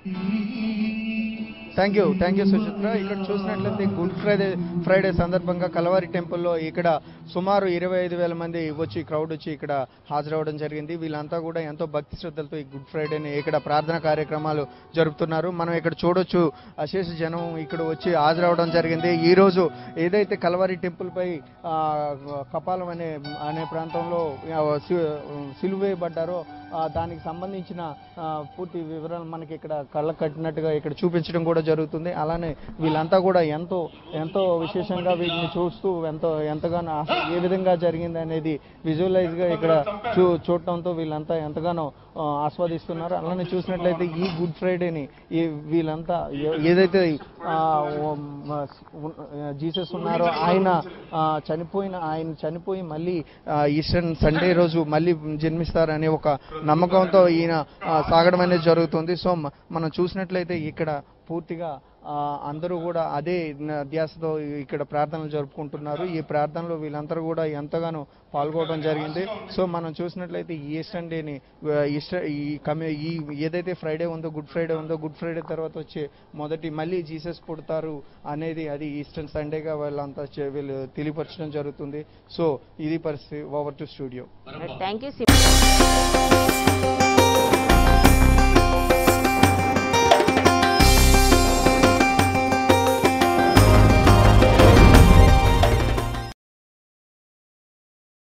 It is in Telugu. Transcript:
thank you thank you Suchitra ఇక్కడ చూసినట్లయితే గుడ్ ఫ్రైడే ఫ్రైడే సందర్భంగా కలవారి టెంపుల్లో ఇక్కడ సుమారు ఇరవై ఐదు వేల మంది వచ్చి క్రౌడ్ వచ్చి ఇక్కడ హాజరవడం జరిగింది వీళ్ళంతా కూడా ఎంతో భక్తి శ్రద్ధలతో ఈ గుడ్ ఫ్రైడేని ఇక్కడ ప్రార్థన కార్యక్రమాలు జరుపుతున్నారు మనం ఇక్కడ చూడొచ్చు అశేష జనం ఇక్కడ వచ్చి హాజరవడం జరిగింది ఈ రోజు ఏదైతే కలవారి టెంపుల్ పై ఆ, కపాలం అనే అనే ప్రాంతంలో ఆ, సి- సిలువ వేయబడ్డారో ఆ, దానికి సంబంధించిన ఆ, పూర్తి వివరాలు మనకి ఇక్కడ కళ్ళకు కట్టినట్టుగా ఇక్కడ చూపించడం కూడా జరుగుతుంది అలానే వీళ్ళంతా కూడా ఎంతో ఎంతో విశేషంగా వీటిని చూస్తూ ఎంతో ఎంతగానో ఆస- ఏ విధంగా జరిగింది అనేది విజువలైజ్ గా ఇక్కడ చూ చూడటంతో వీళ్ళంతా ఎంతగానో ఆ, ఆస్వాదిస్తున్నారు అలానే చూసినట్లయితే ఈ గుడ్ ఫ్రైడేని ఈ వీళ్ళంతా ఏ- ఏదైతే ఆ, ఓ- మ- ఉన్- జీసస్ ఉన్నారో ఆయన ఆ, చనిపోయిన ఆయన చనిపోయి మళ్ళీ ఆ, ఈస్టర్ సండే రోజు మళ్ళీ జన్మిస్తారనే ఒక నమ్మకంతో ఈయన ఆ, సాగడం అనేది జరుగుతుంది సో మ- మనం చూసినట్లయితే ఇక్కడ పూర్తిగా ఆ, అందరూ కూడా అదే న- ధ్యాసతో ఇక్కడ ప్రార్థనలు జరుపుకుంటున్నారు ఈ ప్రార్థనలో వీళ్ళందరూ కూడా ఎంతగానో పాల్గొనడం జరిగింది సో మనం చూసినట్లయితే ఈ ఈస్టర్ డేని ఆ, ఈస్టర్ ఈ కమి ఈ ఏదైతే ఫ్రైడే ఉందో గుడ్ ఫ్రైడే ఉందో గుడ్ ఫ్రైడే తర్వాత వచ్చే మొదటి మళ్ళీ జీసస్ పుడతారు అనేది అది ఈస్టర్ సండేగా వాళ్ళంతా చే- వీళ్ళు తెలియపరచడం జరుగుతుంది సో ఇది పరిస్థితి over to studio thank you